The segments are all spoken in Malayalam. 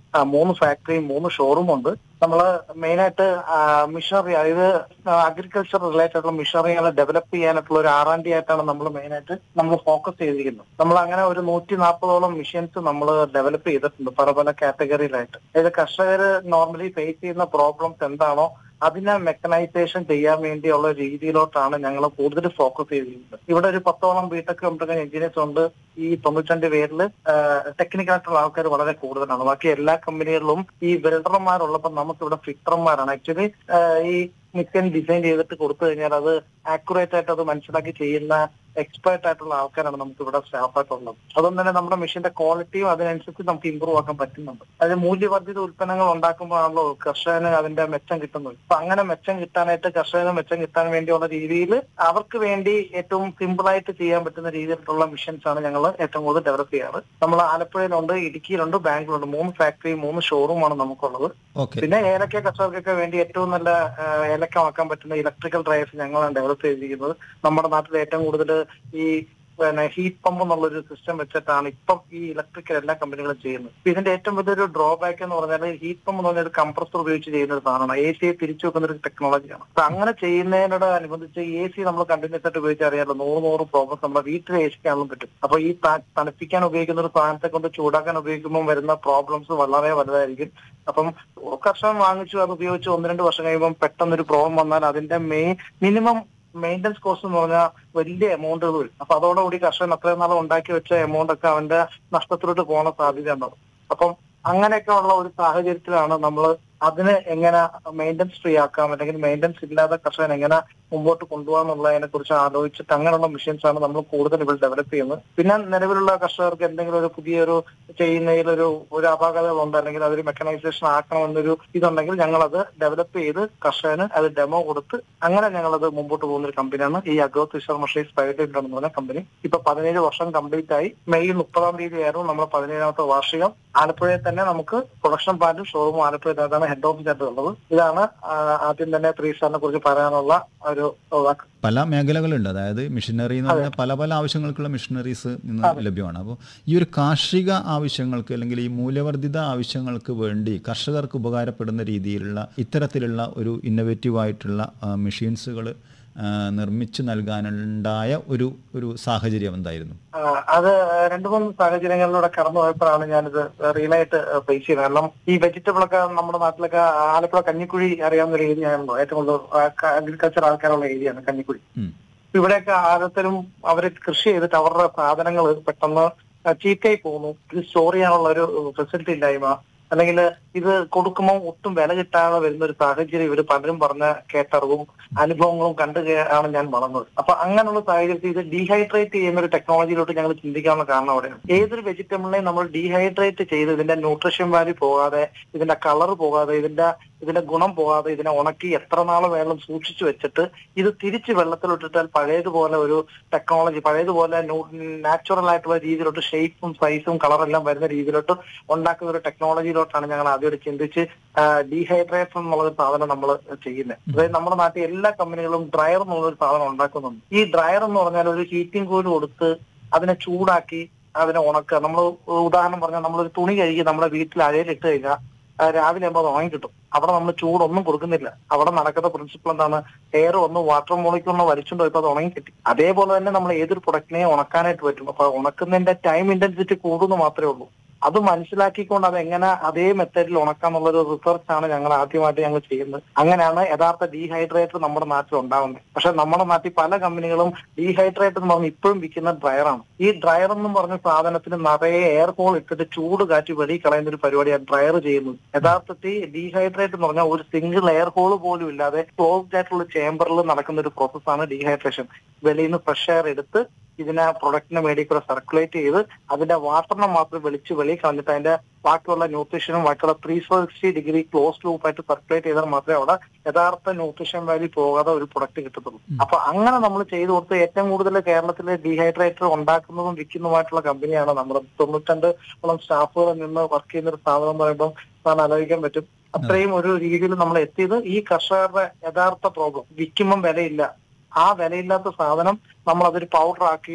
ആ, മൂന്ന് ഫാക്ടറിയും മൂന്ന് ഷോറൂമും ഉണ്ട് നമ്മള് മെയിനായിട്ട് മിഷനറി അതായത് അഗ്രികൾച്ചർ റിലേറ്റഡ് ആയിട്ടുള്ള മിഷനറികൾ ഡെവലപ്പ് ചെയ്യാനായിട്ടുള്ള ഒരു ആർ ആൻഡ് ഡി ആയിട്ടാണ് നമ്മൾ മെയിനായിട്ട് നമ്മൾ ഫോക്കസ് ചെയ്തിരിക്കുന്നത് നമ്മൾ അങ്ങനെ ഒരു നൂറ്റി നാൽപ്പതോളം മെഷീൻസ് നമ്മൾ ഡെവലപ്പ് ചെയ്തിട്ടുണ്ട് പല പല കാറ്റഗറിയിലായിട്ട് അതായത് കർഷകർ നോർമലി ഫേസ് ചെയ്യുന്ന പ്രോബ്ലംസ് എന്താണോ അതിനെ മെക്കനൈസേഷൻ ചെയ്യാൻ വേണ്ടിയുള്ള രീതിയിലോട്ടാണ് ഞങ്ങൾ കൂടുതൽ ഫോക്കസ് ചെയ്തിരിക്കുന്നത് ഇവിടെ ഒരു പത്തോളം ബിടെക് കമ്പ്യൂട്ടർ എഞ്ചിനീയേഴ്സ് ഉണ്ട് ഈ തൊണ്ണൂറ്റണ്ട് പേരിൽ ടെക്നിക്കൽ ആയിട്ടുള്ള ആൾക്കാർ വളരെ കൂടുതലാണ് ബാക്കി എല്ലാ കമ്പനികളിലും ഈ വെൽഡർമാരുള്ളപ്പോൾ നമുക്ക് ഇവിടെ ഫിറ്റർമാരാണ് ആക്ച്വലി ഈ മിഷൻ ഡിസൈൻ ചെയ്തിട്ട് കൊടുത്തു കഴിഞ്ഞാൽ അത് ആക്യുറേറ്റ് ആയിട്ട് അത് മനസ്സിലാക്കി ചെയ്യുന്ന എക്സ്പേർട്ട് ആയിട്ടുള്ള ആൾക്കാരാണ് നമുക്ക് ഇവിടെ സ്റ്റാഫ് ആയിട്ടുള്ളത് അതുകൊണ്ട് തന്നെ നമ്മുടെ മെഷീന്റെ ക്വാളിറ്റിയും അതിനനുസരിച്ച് നമുക്ക് ഇമ്പ്രൂവ് ആക്കാൻ പറ്റുന്നുണ്ട് അതായത് മൂല്യവർദ്ധിത ഉൽപ്പന്നങ്ങൾ ഉണ്ടാക്കുമ്പോഴാണല്ലോ കർഷകന് അതിന്റെ മെച്ചം കിട്ടുന്നത് അപ്പൊ അങ്ങനെ മെച്ചം കിട്ടാനായിട്ട് കർഷകന് മെച്ചം കിട്ടാൻ വേണ്ടിയുള്ള രീതിയിൽ അവർക്ക് വേണ്ടി ഏറ്റവും സിമ്പിൾ ആയിട്ട് ചെയ്യാൻ പറ്റുന്ന രീതിയിലുള്ള മിഷൻസ് ആണ് ഞങ്ങൾ ഏറ്റവും കൂടുതൽ ഡെവലപ്പ് ചെയ്യാറ് നമ്മൾ ആലപ്പുഴയിലുണ്ട് ഇടുക്കിയിലുണ്ട് ബാംഗ്ലൂരുണ്ട് മൂന്ന് ഫാക്ടറി മൂന്ന് ഷോറൂമാണ് നമുക്കുള്ളത് ഓക്കെ പിന്നെ ഏലക്ക കർഷകർക്കൊക്കെ വേണ്ടി ഏറ്റവും നല്ല ആ, ഏലക്ക ആക്കാൻ പറ്റുന്ന ഇലക്ട്രിക്കൽ ഡ്രൈവ്സ് ഞങ്ങളാണ് ഡെവലപ്പ് ചെയ്തിരിക്കുന്നത് നമ്മുടെ നാട്ടിൽ ഏറ്റവും കൂടുതൽ ഈ പിന്നെ ഹീറ്റ് പമ്പ് എന്നുള്ളൊരു സിസ്റ്റം വെച്ചിട്ടാണ് ഇപ്പം ഈ ഇലക്ട്രിക്കൽ എല്ലാ കമ്പനികളും ചെയ്യുന്നത് ഇപ്പൊ ഇതിന്റെ ഏറ്റവും വലിയൊരു ഡ്രോബാക്ക് എന്ന് പറഞ്ഞാൽ ഹീറ്റ് പമ്പ് എന്ന് പറഞ്ഞ ഒരു കംപ്രസർ ഉപയോഗിച്ച് ചെയ്യുന്ന ഒരു സാധനമാണ് എ സിയെ തിരിച്ചു വെക്കുന്ന ഒരു ടെക്നോളജിയാണ് അപ്പൊ അങ്ങനെ ചെയ്യുന്നതിനോട് അനുബന്ധിച്ച് എ സി നമ്മൾ കണ്ടിന്യൂസ് ആയിട്ട് ഉപയോഗിച്ച് അറിയാമല്ലോ നൂറ് നൂറ് പ്രോബ്ലംസ് നമ്മുടെ വീട്ടിൽ എ സിക്കാണെങ്കിലും പറ്റും അപ്പൊ ഈ ത- തണുപ്പിക്കാൻ ഉപയോഗിക്കുന്ന ഒരു സാധനത്തെ കൊണ്ട് ചൂടാക്കാൻ ഉപയോഗിക്കുമ്പോൾ വരുന്ന പ്രോബ്ലംസ് വളരെ വലുതായിരിക്കും അപ്പം കർഷകൻ വാങ്ങിച്ചു അത് ഉപയോഗിച്ച് ഒന്ന് രണ്ട് വർഷം കഴിയുമ്പോൾ പെട്ടെന്ന് ഒരു പ്രോബ്ലം വന്നാൽ അതിന്റെ മെയിൻ മിനിമം മെയിൻ്റനൻസ് കോസ്റ്റ് എന്ന് പറഞ്ഞാൽ വലിയ എമൗണ്ടുകൾ വരും അപ്പൊ അതോടുകൂടി കർഷകൻ അത്രയും നാൾ ഉണ്ടാക്കി വെച്ച എമൗണ്ട് ഒക്കെ അവന്റെ നഷ്ടത്തിലോട്ട് പോകാൻ സാധ്യത ഉണ്ടാവും അപ്പം അങ്ങനെയൊക്കെ ഉള്ള ഒരു സാഹചര്യത്തിലാണ് നമ്മൾ അതിന് എങ്ങനെ മെയിൻ്റനൻസ് ഫ്രീ ആക്കാം അല്ലെങ്കിൽ മെയിൻ്റനൻസ് ഇല്ലാതെ കർഷകൻ എങ്ങനെ മുമ്പോട്ട് കൊണ്ടുപോകാന്നുള്ളതിനെ കുറിച്ച് ആലോചിച്ചിട്ട് അങ്ങനെയുള്ള മെഷീൻസ് ആണ് നമ്മൾ കൂടുതൽ ഇവിടെ ഡെവലപ്പ് ചെയ്യുന്നത് പിന്നെ നിലവിലുള്ള കർഷകർക്ക് എന്തെങ്കിലും ഒരു പുതിയൊരു ചെയ്യുന്നതിൽ ഒരു ഒരു അപാകതകളുണ്ട് അല്ലെങ്കിൽ അതൊരു മെക്കനൈസേഷൻ ആക്കണമെന്നൊരു ഇതുണ്ടെങ്കിൽ ഞങ്ങൾ അത് ഡെവലപ്പ് ചെയ്ത് കർഷകന് അത് ഡെമോ കൊടുത്ത് അങ്ങനെ ഞങ്ങളത് മുമ്പോട്ട് പോകുന്ന ഒരു കമ്പനിയാണ് ഈ Agro Fisher Machines Private Limited എന്ന് പറഞ്ഞ കമ്പനി ഇപ്പൊ പതിനേഴ് വർഷം കംപ്ലീറ്റ് ആയി മെയ് മുപ്പതാം തീയതി ആയിരുന്നു നമ്മുടെ പതിനേഴാമത്തെ വാർഷികം ആലപ്പുഴയിൽ തന്നെ നമുക്ക് പ്രൊഡക്ഷൻ പ്ലാന്റും ഷോറൂമും ആലപ്പുഴയിൽ തന്നെയാണ് ഹെഡ് ഓഫീസ് ആയിട്ട് ഉള്ളത് ഇതാണ് ആ, ആദ്യം തന്നെ ത്രീ സ്റ്റാറിനെ കുറിച്ച് പറയാനുള്ള ഒരു വാക്ക് പല മേഖലകളുണ്ട് അതായത് മിഷനറി എന്ന് പറഞ്ഞാൽ പല പല ആവശ്യങ്ങൾക്കുള്ള മിഷനറീസ് ഇന്ന് ലഭ്യമാണ് അപ്പോൾ ഈ ഒരു കാർഷിക ആവശ്യങ്ങൾക്ക് അല്ലെങ്കിൽ ഈ മൂല്യവർദ്ധിത ആവശ്യങ്ങൾക്ക് വേണ്ടി കർഷകർക്ക് ഉപകാരപ്പെടുന്ന രീതിയിലുള്ള ഇത്തരത്തിലുള്ള ഒരു ഇന്നവേറ്റീവ് ആയിട്ടുള്ള മെഷീൻസുകൾ നിർമ്മിച്ചു നൽകാനുണ്ടായ ഒരു ഒരു സാഹചര്യം എന്തായിരുന്നു ആ, അത് രണ്ട് മൂന്ന് സാഹചര്യങ്ങളിലൂടെ കടന്നു പോയപ്പോഴാണ് ഞാനിത് റിയൽ ആയിട്ട് ഫേസ് ചെയ്തത് കാരണം ഈ വെജിറ്റബിൾ ഒക്കെ നമ്മുടെ നാട്ടിലൊക്കെ ആലപ്പുഴ കഞ്ഞിക്കുഴി അറിയാവുന്ന ഒരു ഏരിയ ആണല്ലോ ഏറ്റവും കൂടുതൽ അഗ്രികൾച്ചർ ആൾക്കാരുള്ള ഏരിയയാണ് കഞ്ഞിക്കുഴി ഉം. ഇവിടെയൊക്കെ ആദ്യത്തിലും അവര് കൃഷി ചെയ്തിട്ട് അവരുടെ സാധനങ്ങൾ പെട്ടെന്ന് ചീത്തയായി പോകുന്നു ഇത് സ്റ്റോർ ചെയ്യാനുള്ള ഒരു ഫെസിലിറ്റി ഇല്ലായ്മ അല്ലെങ്കിൽ ഇത് കൊടുക്കുമ്പോൾ ഒട്ടും വില കിട്ടാതെ വരുന്ന ഒരു സാഹചര്യം ഇവർ പലരും പറഞ്ഞ കേട്ടറിവും അനുഭവങ്ങളും കണ്ടു കേ- ആണ് ഞാൻ വളർന്നത് അപ്പൊ അങ്ങനെയുള്ള സാഹചര്യത്തിൽ ഇത് ഡീഹൈഡ്രേറ്റ് ചെയ്യുന്ന ഒരു ടെക്നോളജിയിലോട്ട് ഞങ്ങൾ ചിന്തിക്കാനുള്ള കാരണം അവിടെയാണ് ഏതൊരു വെജിറ്റബിളിനെയും നമ്മൾ ഡീഹൈഡ്രേറ്റ് ചെയ്ത് ഇതിന്റെ ന്യൂട്രീഷൻ വാല്യൂ പോകാതെ ഇതിന്റെ കളർ പോകാതെ ഇതിന്റെ ഇതിന്റെ ഗുണം പോകാതെ ഇതിനെ ഉണക്കി എത്ര നാൾ വേണം സൂക്ഷിച്ചു വെച്ചിട്ട് ഇത് തിരിച്ച് വെള്ളത്തിലിട്ടിട്ടാൽ പഴയതുപോലെ ഒരു ടെക്നോളജി പഴയതുപോലെ നാച്ചുറൽ ആയിട്ടുള്ള രീതിയിലോട്ട് ഷേപ്പും സൈസും കളറെല്ലാം വരുന്ന രീതിയിലോട്ട് ഉണ്ടാക്കുന്ന ഒരു ടെക്നോളജിയിലോട്ടാണ് ഞങ്ങൾ ആദ്യമായിട്ട് ചിന്തിച്ച് ഡീഹൈഡ്രേഷൻ എന്നുള്ള സാധനം നമ്മൾ ചെയ്യുന്നത് അതായത് നമ്മുടെ നാട്ടിൽ എല്ലാ കമ്പനികളും ഡ്രയർ എന്നുള്ള ഒരു സാധനം ഉണ്ടാക്കുന്നുണ്ട് ഈ ഡ്രയർ എന്ന് പറഞ്ഞാൽ ഒരു ഹീറ്റിംഗ് കോയിൽ കൊടുത്ത് അതിനെ ചൂടാക്കി അതിനെ ഉണക്കുക നമ്മൾ ഉദാഹരണം പറഞ്ഞാൽ നമ്മളൊരു തുണി കഴുകി നമ്മുടെ വീട്ടിൽ അഴയിലിട്ട് കഴിഞ്ഞാൽ ആ, രാവിലെ ആകുമ്പോൾ അത് ഉണങ്ങി കിട്ടും അവിടെ നമ്മൾ ചൂടൊന്നും കൊടുക്കുന്നില്ല അവിടെ നടക്കുന്ന പ്രിൻസിപ്പിൾ എന്താണ് എയർ ഒന്ന് വാട്ടർ മോളിക്കൂളിനെ വലിച്ചുകൊണ്ട് പോയപ്പോൾ അത് ഉണങ്ങി കിട്ടി അതേപോലെ തന്നെ നമ്മൾ ഏതൊരു പ്രൊഡക്റ്റിനെയും ഉണക്കാനായിട്ട് പറ്റും അപ്പൊ ഉണക്കുന്നതിന്റെ ടൈം ഇന്റൻസിറ്റി കൂടുന്നു മാത്രമേ ഉള്ളൂ അത് മനസ്സിലാക്കിക്കൊണ്ട് അത് എങ്ങനെ അതേ മെത്തേഡിൽ ഉണക്കാന്നുള്ള ഒരു റിസർച്ച് ആണ് ഞങ്ങൾ ആദ്യമായിട്ട് ഞങ്ങൾ ചെയ്യുന്നത് അങ്ങനെയാണ് യഥാർത്ഥ ഡീഹൈഡ്രേറ്റർ നമ്മുടെ നാട്ടിൽ ഉണ്ടാവുന്നത് പക്ഷെ നമ്മുടെ നാട്ടിൽ പല കമ്പനികളും ഡീഹൈഡ്രേറ്റർ എന്ന് പറഞ്ഞ് ഇപ്പോഴും വിൽക്കുന്ന ഡ്രയറാണ് ഈ ഡ്രയർ എന്ന് പറഞ്ഞ സാധനത്തിന് നിറയെ എയർ ഹോൾ ഇട്ടിട്ട് ചൂട് കാറ്റ് വെളി കളയുന്ന ഒരു പരിപാടിയാണ് ഡ്രയർ ചെയ്യുന്നത് യഥാർത്ഥത്തിൽ ഡീഹൈഡ്രേറ്റ് എന്ന് പറഞ്ഞാൽ ഒരു സിംഗിൾ എയർ ഹോൾ പോലും ഇല്ലാതെ ക്ലോസ്ഡ് ആയിട്ടുള്ള ചേംബറിൽ നടക്കുന്ന ഒരു പ്രോസസ്സാണ് ഡീഹൈഡ്രേഷൻ വെളിയിൽ നിന്ന് ഫ്രഷ് എയർ എടുത്ത് ഇതിനെ പ്രൊഡക്റ്റിനെ മേടി കൂടെ സർക്കുലേറ്റ് ചെയ്ത് അതിന്റെ വാട്ടറിനെ മാത്രം വെളിച്ച് വെളിയിൽ കളഞ്ഞിട്ട് അതിന്റെ ബാക്കിയുള്ള ന്യൂട്രീഷനും ബാക്കിയുള്ള ത്രീ സിക്സ്റ്റി ഡിഗ്രി ക്ലോസ് ലൂപ്പായിട്ട് സർക്കുലേറ്റ് ചെയ്താൽ മാത്രമേ അവിടെ യഥാർത്ഥ ന്യൂട്രീഷൻ വാല്യൂ പോകാതെ ഒരു പ്രൊഡക്റ്റ് കിട്ടത്തുള്ളൂ അപ്പൊ അങ്ങനെ നമ്മൾ ചെയ്തു കൊടുത്ത് ഏറ്റവും കൂടുതൽ കേരളത്തിലെ ഡീഹൈഡ്രേറ്റർ ഉണ്ടാക്കുന്നതും വിൽക്കുന്നതുമായിട്ടുള്ള കമ്പനിയാണ് നമ്മുടെ തൊണ്ണൂറ്റണ്ട് ഓളം സ്റ്റാഫുകൾ നിന്ന് വർക്ക് ചെയ്യുന്ന ഒരു സ്ഥാപനം എന്ന് പറയുമ്പോൾ സാറിന് ആലോചിക്കാൻ പറ്റും അത്രയും ഒരു രീതിയിൽ നമ്മൾ എത്തിയത് ഈ കർഷകരുടെ യഥാർത്ഥ പ്രോബ്ലം വിൽക്കുമ്പം വിലയില്ല ആ വിലയില്ലാത്ത സാധനം നമ്മൾ അതൊരു പൗഡർ ആക്കിയോ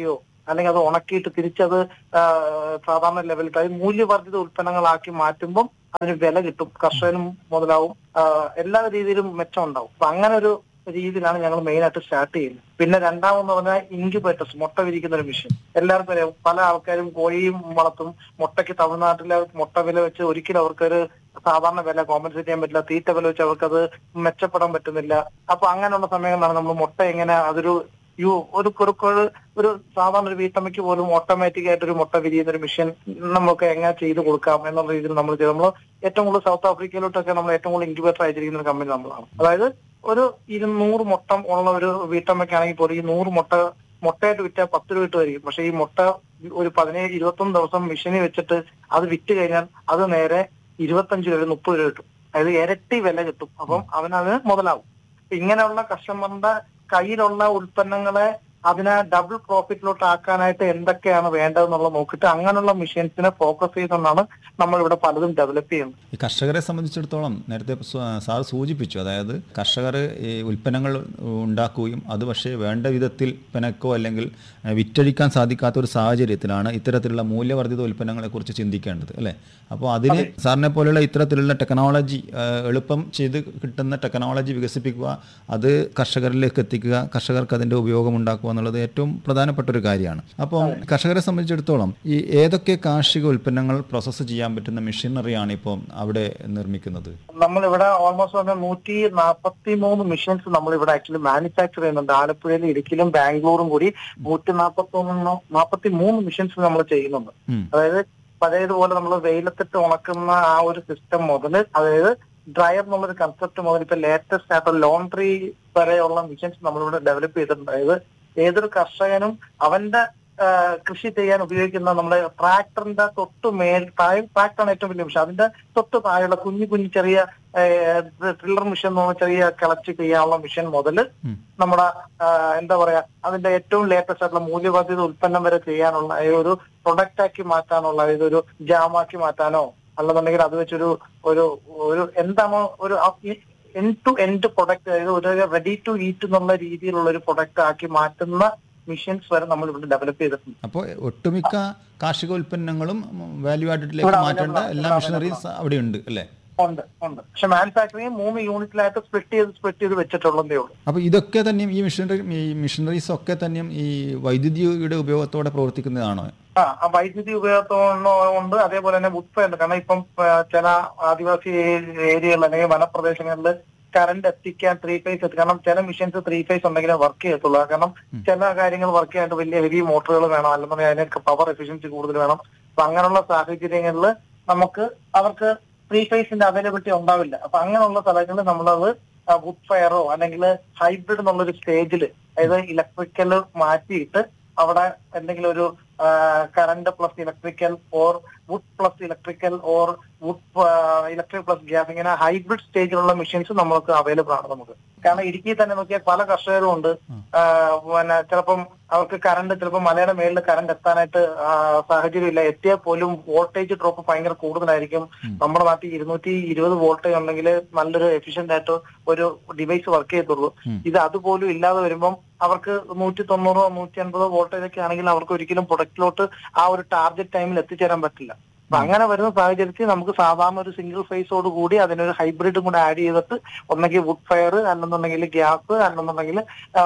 അല്ലെങ്കിൽ അത് ഉണക്കിയിട്ട് തിരിച്ചത് ആ, സാധാരണ ലെവലിൽ അതായത് മൂല്യവർദ്ധിത ഉൽപ്പന്നങ്ങളാക്കി മാറ്റുമ്പം അതിന് വില കിട്ടും കർഷകനും മുതലാവും ആ, എല്ലാ രീതിയിലും മെച്ചം ഉണ്ടാവും അപ്പൊ അങ്ങനെ ഒരു രീതിയിലാണ് ഞങ്ങൾ മെയിൻ ആയിട്ട് സ്റ്റാർട്ട് ചെയ്യുന്നത് പിന്നെ രണ്ടാമെന്ന് പറഞ്ഞാൽ ഇൻക്യുബേറ്റേഴ്സ് മുട്ട വിരിക്കുന്ന ഒരു മെഷീൻ എല്ലാവർക്കും അറിയാം പല ആൾക്കാരും കോഴിയും വളർത്തും മുട്ടയ്ക്ക് തമിഴ്നാട്ടിലെ മുട്ട വില വെച്ച് ഒരിക്കലും അവർക്കൊരു സാധാരണ വില കോമ്പൻസേറ്റ് ചെയ്യാൻ പറ്റില്ല തീറ്റ വില വെച്ച് അവർക്കത് മെച്ചപ്പെടാൻ പറ്റുന്നില്ല അപ്പൊ അങ്ങനെയുള്ള സമയങ്ങളിലാണ് നമ്മൾ മുട്ട എങ്ങനെ അതൊരു യു ഒരു കുറുക്കൊരു ഒരു സാധാരണ ഒരു വീട്ടമ്മയ്ക്ക് പോലും ഓട്ടോമാറ്റിക് ആയിട്ട് ഒരു മുട്ട വിരിയുന്ന ഒരു മെഷീൻ നമുക്ക് എങ്ങനെ ചെയ്ത് കൊടുക്കാം എന്നുള്ള രീതിയിൽ നമ്മൾ ചെയ്തു നമ്മൾ ഏറ്റവും കൂടുതൽ സൗത്ത് ആഫ്രിക്കയിലോട്ടൊക്കെ നമ്മൾ ഏറ്റവും കൂടുതൽ ഇൻക്യുബേറ്റർ അയച്ചിരിക്കുന്ന ഒരു കമ്പനി നമ്മളാണ് അതായത് ഒരു ഇരുന്നൂറ് മുട്ട ഉള്ള ഒരു വീട്ടമ്മയ്ക്കാണെങ്കിൽ പോലും ഈ നൂറ് മുട്ട മുട്ടയായിട്ട് വിറ്റാൽ പത്ത് രൂപ കിട്ടുമായിരിക്കും പക്ഷെ ഈ മുട്ട ഒരു പതിനേഴ് ഇരുപത്തൊന്ന് ദിവസം മെഷീനിൽ വെച്ചിട്ട് അത് വിറ്റ് കഴിഞ്ഞാൽ അത് നേരെ ഇരുപത്തഞ്ച് രൂപ മുപ്പത് രൂപ കിട്ടും അതായത് ഇരട്ടി വില കിട്ടും അപ്പം അവനത് മുതലാവും ഇങ്ങനെയുള്ള കസ്റ്റമറിന്റെ കയ്യിലുള്ള ഉൽപ്പന്നങ്ങളെ അതിനെ ഡബിൾ പ്രോഫിറ്റിലോട്ട് ആക്കാനായിട്ട് എന്തൊക്കെയാണ് വേണ്ടതെന്നുള്ളത് നോക്കിയിട്ട് അങ്ങനെയുള്ള മെഷീൻസിനെ ഫോക്കസ് ചെയ്തുകൊണ്ടാണ് നമ്മൾ ഇവിടെ പലതും ഡെവലപ്പ് ചെയ്യുന്നത് ഈ കർഷകരെ സംബന്ധിച്ചിടത്തോളം നേരത്തെ സ്വ- സാർ സൂചിപ്പിച്ചു അതായത് കർഷകർ ഈ ഉൽപ്പന്നങ്ങൾ ഉണ്ടാക്കുകയും അത് പക്ഷേ വേണ്ട വിധത്തിൽ വിൽപ്പനക്കോ അല്ലെങ്കിൽ ഏഹ്, വിറ്റഴിക്കാൻ സാധിക്കാത്ത ഒരു സാഹചര്യത്തിലാണ് ഇത്തരത്തിലുള്ള മൂല്യവർദ്ധിത ഉൽപ്പന്നങ്ങളെക്കുറിച്ച് ചിന്തിക്കേണ്ടത് അല്ലേ അപ്പോൾ അതിന് സാറിനെ പോലെയുള്ള ഇത്തരത്തിലുള്ള ടെക്നോളജി ഏഹ്, എളുപ്പം ചെയ്ത് കിട്ടുന്ന ടെക്നോളജി വികസിപ്പിക്കുക അത് കർഷകരിലേക്ക് എത്തിക്കുക കർഷകർക്ക് അതിൻ്റെ ഉപയോഗം ഉണ്ടാക്കുക എന്നുള്ളത് ഏറ്റവും പ്രധാനപ്പെട്ട ഒരു കാര്യമാണ് അപ്പോൾ കർഷകരെ സംബന്ധിച്ചിടത്തോളം ഈ ഏതൊക്കെ കാർഷിക ഉൽപ്പന്നങ്ങൾ പ്രോസസ്സ് ചെയ്യാൻ പറ്റുന്ന മെഷീനറിയാണ് ഇപ്പോൾ അവിടെ നിർമ്മിക്കുന്നത് നമ്മളിവിടെ ഓൾമോസ്റ്റ് പറഞ്ഞാൽ നൂറ്റി നാൽപ്പത്തി മൂന്ന് മെഷീൻസ് നമ്മളിവിടെ ആക്ച്വലി മാനുഫാക്ചർ ചെയ്യുന്നുണ്ട് ആലപ്പുഴയിലും ഇടുക്കിയിലും ബാംഗ്ലൂരും കൂടി നൂറ്റി നാൽപ്പത്തി ഒന്ന് നാൽപ്പത്തി മൂന്ന് മെഷീൻസ് നമ്മൾ ചെയ്യുന്നുണ്ട് ഉം. അതായത് പഴയതുപോലെ നമ്മൾ വെയിലത്തിട്ട് ഉണക്കുന്ന ആ ഒരു സിസ്റ്റം മുതൽ അതായത് ഡ്രയർ എന്നുള്ളൊരു കൺസെപ്റ്റ് മുതൽ ഇപ്പൊ ലേറ്റസ്റ്റ് ആയിട്ടുള്ള ലോണ്ടറി വരെയുള്ള മെഷീൻസ് നമ്മളിവിടെ ഡെവലപ്പ് ചെയ്തിട്ടുണ്ട് അതായത് ഏതൊരു കർഷകനും അവന്റെ ആ, കൃഷി ചെയ്യാൻ ഉപയോഗിക്കുന്ന നമ്മുടെ ട്രാക്ടറിന്റെ തൊട്ട് മേൽ താഴെ ട്രാക്ടറാണ് ഏറ്റവും വലിയ മെഷീൻ അതിന്റെ തൊട്ട് താഴെയുള്ള കുഞ്ഞു കുഞ്ഞു ചെറിയ ട്രില്ലർ മെഷീൻ എന്ന് പറഞ്ഞ ചെറിയ കിളച്ച് ചെയ്യാനുള്ള മെഷീൻ മുതൽ ഉം. നമ്മുടെ ആ, എന്താ പറയാ അതിന്റെ ഏറ്റവും ലേറ്റസ്റ്റ് ആയിട്ടുള്ള മൂല്യവർദ്ധിത ഉൽപ്പന്നം വരെ ചെയ്യാനുള്ള ഈ ഒരു പ്രൊഡക്റ്റ് ആക്കി മാറ്റാനുള്ള അതായത് ഒരു ജാമാക്കി മാറ്റാനോ അല്ലെന്നുണ്ടെങ്കിൽ അത് വെച്ചൊരു ഒരു ഒരു എന്താണോ ഒരു എൻ ടു എൻഡ് പ്രൊഡക്റ്റ് അതായത് ഒരു റെഡി ടു ഈറ്റ് എന്നുള്ള രീതിയിലുള്ള ഒരു പ്രൊഡക്റ്റ് ആക്കി മാറ്റുന്ന മെഷീൻസ് വരെ നമ്മൾ ഇവിടെ ഡെവലപ്പ് ചെയ്തിട്ടുണ്ട് അപ്പോൾ ഒട്ടുമിക്ക കാർഷിക ഉൽപ്പന്നങ്ങളും വാല്യൂ ആഡഡിലേക്ക് ഇവിടെ മാറ്റേണ്ട available ആണ്. എല്ലാ ഇവിടെ മെഷീനറീസ് അവിടെ ഉണ്ട് അല്ലേ ഉണ്ട് ഉണ്ട് പക്ഷെ മാനുഫാക്ചറിങ് മൂന്ന് യൂണിറ്റിലായിട്ട് സ്പ്ലിറ്റ് ചെയ്ത് സ്പ്ലിറ്റ് ചെയ്ത് വെച്ചിട്ടുള്ളതേ ഉള്ളൂ അപ്പോൾ ഇതൊക്കെ തന്നെയും ഈ മെഷീനറി ഈ മെഷീനറീസ് ഒക്കെ തന്നെയും ഈ വൈദ്യുതിയുടെ ഉപയോഗത്തോടെ പ്രവർത്തിക്കുന്നതാണോ ആ ആ വൈദ്യുതി ഉപയോഗത്തോണ്ട് അതേപോലെ തന്നെ ഉത്പന്നം കാരണം ഇപ്പം ആ, ചില ആദിവാസി ഏരിയകളിൽ അല്ലെങ്കിൽ വനപ്രദേശങ്ങളിൽ കറണ്ട് എത്തിക്കാൻ ത്രീ ഫേസ് എത്തി കാരണം ചില മെഷീൻസ് ത്രീ ഫേസ് ഉണ്ടെങ്കിലേ വർക്ക് ചെയ്യത്തുള്ളൂ കാരണം ചില കാര്യങ്ങൾ വർക്ക് ചെയ്യാനായിട്ട് വലിയ ഹെവി മോട്ടറുകൾ വേണം അല്ലെന്നുണ്ടെങ്കിൽ അതിനൊക്കെ പവർ എഫിഷ്യൻസി കൂടുതൽ വേണം അപ്പൊ അങ്ങനെയുള്ള സാഹചര്യങ്ങളിൽ നമുക്ക് അവർക്ക് ത്രീ ഫേസിന്റെ അവൈലബിലിറ്റി ഉണ്ടാവില്ല അപ്പൊ അങ്ങനെയുള്ള സ്ഥലങ്ങളിൽ നമ്മളത് വുഡ് ഫയറോ അല്ലെങ്കിൽ ഹൈബ്രിഡ് എന്നുള്ളൊരു സ്റ്റേജിൽ അതായത് ഇലക്ട്രിക്കൽ മാറ്റിയിട്ട് അവിടെ എന്തെങ്കിലും ഒരു current plus electrical or wood plus electrical or wood electric plus gas ഇങ്ങനെ ഹൈബ്രിഡ് സ്റ്റേജിലുള്ള മെഷീൻസ് നമുക്ക് അവൈലബിൾ ആണ് നമുക്ക് കാരണം ഇടുക്കിയിൽ തന്നെ നോക്കിയാൽ പല കർഷകരും ഉണ്ട് ആ, പിന്നെ ചിലപ്പം അവർക്ക് കറണ്ട് ചിലപ്പോൾ മലയുടെ മേളിൽ കറണ്ട് എത്താനായിട്ട് ആ, സാഹചര്യമില്ല എത്തിയാൽ പോലും വോൾട്ടേജ് ഡ്രോപ്പ് ഭയങ്കര കൂടുതലായിരിക്കും നമ്മുടെ നാട്ടിൽ ഇരുന്നൂറ്റി ഇരുപത് വോൾട്ടേജ് ഉണ്ടെങ്കിൽ നല്ലൊരു എഫിഷ്യന്റ് ആയിട്ട് ഒരു ഡിവൈസ് വർക്ക് ചെയ്യത്തുള്ളൂ ഉം. ഇത് അതുപോലും ഇല്ലാതെ വരുമ്പം അവർക്ക് നൂറ്റി തൊണ്ണൂറോ നൂറ്റി അൻപതോ വോൾട്ടേജ് ഒക്കെ ആണെങ്കിൽ അവർക്ക് ഒരിക്കലും പ്രൊഡക്റ്റിലോട്ട് ആ ഒരു ടാർഗറ്റ് ടൈമിൽ എത്തിച്ചേരാൻ പറ്റില്ല അപ്പൊ അങ്ങനെ വരുന്ന സാഹചര്യത്തിൽ നമുക്ക് സാധാരണ ഒരു സിംഗിൾ ഫേസോട് കൂടി അതിനൊരു ഹൈബ്രിഡും കൂടെ ആഡ് ചെയ്തിട്ട് ഒന്നെങ്കിൽ വുഡ് ഫയർ അല്ലെന്നുണ്ടെങ്കിൽ ഗ്യാസ് അല്ലെന്നുണ്ടെങ്കിൽ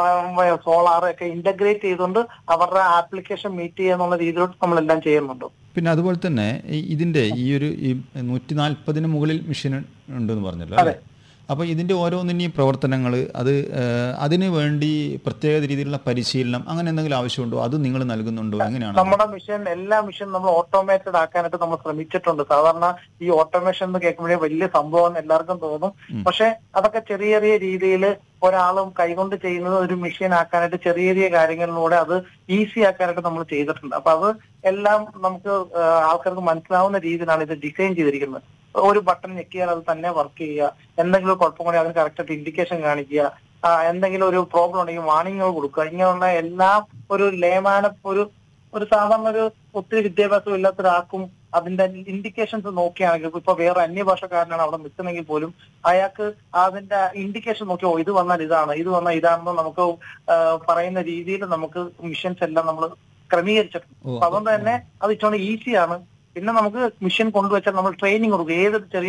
സോളാർ ഒക്കെ ഇന്റഗ്രേറ്റ് ചെയ്തുകൊണ്ട് അവരുടെ ആപ്ലിക്കേഷൻ മീറ്റ് ചെയ്യുന്നുള്ള രീതിയിലോട്ട് നമ്മളെല്ലാം ചെയ്യുന്നുണ്ട് പിന്നെ അതുപോലെ തന്നെ ഈ- ഇതിന്റെ ഈ ഒരു ഈ നൂറ്റി നാൽപ്പതിന് മുകളിൽ മെഷീൻ ഉണ്ടെന്ന് പറഞ്ഞല്ലോ അല്ലേ അപ്പോൾ ഇതിന്റെ ഓരോന്നിൻ്റെയും പ്രവർത്തനങ്ങൾ അത് ഏഹ്, അതിന് വേണ്ടി പ്രത്യേക രീതിയിലുള്ള പരിശീലനം അങ്ങനെ എന്തെങ്കിലും ആവശ്യമുണ്ടോ അത് നിങ്ങൾ നൽകുന്നുണ്ടോ എങ്ങനെയാണ് നമ്മുടെ മിഷൻ എല്ലാ മിഷൻ നമ്മൾ ഓട്ടോമേറ്റഡ് ആക്കാനായിട്ട് നമ്മൾ ശ്രമിച്ചിട്ടുണ്ട് സാധാരണ ഈ ഓട്ടോമേഷൻ എന്ന് കേൾക്കുമ്പോഴേ വലിയ സംഭവം എല്ലാവർക്കും തോന്നും പക്ഷെ അതൊക്കെ ചെറിയ ചെറിയ രീതിയിൽ ഒരാളും കൈകൊണ്ട് ചെയ്യുന്നത് ഒരു മെഷീൻ ആക്കാനായിട്ട് ചെറിയ ചെറിയ കാര്യങ്ങളിലൂടെ അത് ഈസി ആക്കാനായിട്ട് നമ്മൾ ചെയ്തിട്ടുണ്ട് അപ്പൊ അത് എല്ലാം നമുക്ക് ആ, ആൾക്കാർക്ക് മനസ്സിലാവുന്ന രീതിയിലാണ് ഇത് ഡിസൈൻ ചെയ്തിരിക്കുന്നത് ഒരു ബട്ടൺ ഞെക്കിയാൽ അത് തന്നെ വർക്ക് ചെയ്യുക എന്തെങ്കിലും ഒരു കുഴപ്പം കൂടി അതിന് കറക്റ്റായിട്ട് ഇൻഡിക്കേഷൻ കാണിക്കുക ആ, എന്തെങ്കിലും ഒരു പ്രോബ്ലം ഉണ്ടെങ്കിൽ വാണിങ്ങുകൾ കൊടുക്കുക ഇങ്ങനെയുള്ള എല്ലാം ഒരു ലേമാന ഒരു ഒരു സാധാരണ ഒരു ഒത്തിരി വിദ്യാഭ്യാസം ഇല്ലാത്ത ഒരാൾക്കും അതിന്റെ ഇൻഡിക്കേഷൻസ് നോക്കിയാണെങ്കിൽ ഇപ്പൊ വേറെ അന്യഭാഷക്കാരനാണ് അവിടെ നിൽക്കുന്നെങ്കിൽ പോലും അയാൾക്ക് അതിന്റെ ഇൻഡിക്കേഷൻ നോക്കി ഓ ഇത് വന്നാൽ ഇതാണ് ഇത് വന്നാൽ ഇതാണെന്ന് നമുക്ക് ആ, പറയുന്ന രീതിയിൽ നമുക്ക് മിഷൻസ് എല്ലാം നമ്മൾ ക്രമീകരിച്ചിട്ടുണ്ട് ഓ, അപ്പൊ അതുകൊണ്ട് തന്നെ അത് ഇച്ചോണ്ട് ഈസിയാണ് പിന്നെ നമുക്ക് മിഷൻ കൊണ്ടുവച്ചാൽ നമ്മൾ ട്രെയിനിങ് കൊടുക്കും ഏത് ചെറിയ